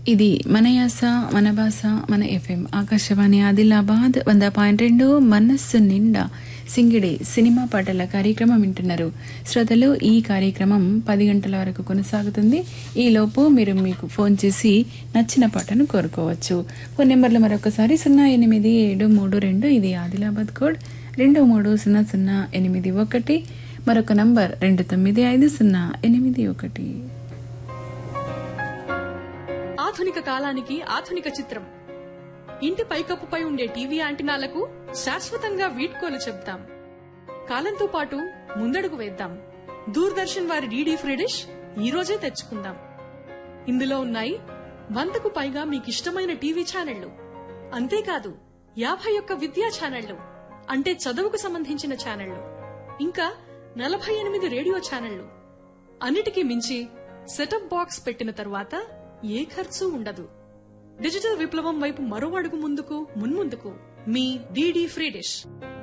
ఇది మన యాస మన భాష మన ఎఫ్ఎం ఆకాశవాణి ఆదిలాబాద్ వంద పాయింట్ రెండు మనస్సు నిండా సింగిడి సినిమా పాటల కార్యక్రమం వింటున్నారు శ్రోతలు ఈ కార్యక్రమం పది గంటల వరకు కొనసాగుతుంది ఈలోపు మీరు మీకు ఫోన్ చేసి నచ్చిన పాటను కోరుకోవచ్చు ఫోన్ నెంబర్లు మరొకసారి సున్నా ఎనిమిది ఏడు మూడు రెండు ఇది ఆదిలాబాద్ కోడ్ రెండు మూడు సున్నా సున్నా ఎనిమిది ఒకటి మరొక నంబర్ రెండు తొమ్మిది ఐదు సున్నా ఎనిమిది ఒకటి ఆధునిక కాలానికి ఆధునిక చిత్రం ఇంటి పైకప్పుపై ఉండే టీవీ యాంటినాలకు శాశ్వతంగా వీడ్కోలు చెప్తాం కాలంతో పాటు ముందడుగు వేద్దాం దూరదర్శన్ వారి డీడీ ఫ్రీ డిష్ ఈ రోజే తెచ్చుకుందాం ఇందులో ఉన్నాయి వందకు పైగా మీకిష్టమైన టీవీ ఛానళ్లు అంతేకాదు యాభై ఒక్క విద్యా ఛానళ్లు అంటే చదువుకు సంబంధించిన ఛానళ్లు ఇంకా నలభై ఎనిమిది రేడియో ఛానళ్లు అన్నిటికీ మించి సెటప్ బాక్స్ పెట్టిన తరువాత ఏ ఖర్చు ఉండదు డిజిటల్ విప్లవం వైపు మరో అడుగు ముందుకు మున్ముందుకు మీ డీడీ ఫ్రీ డిష్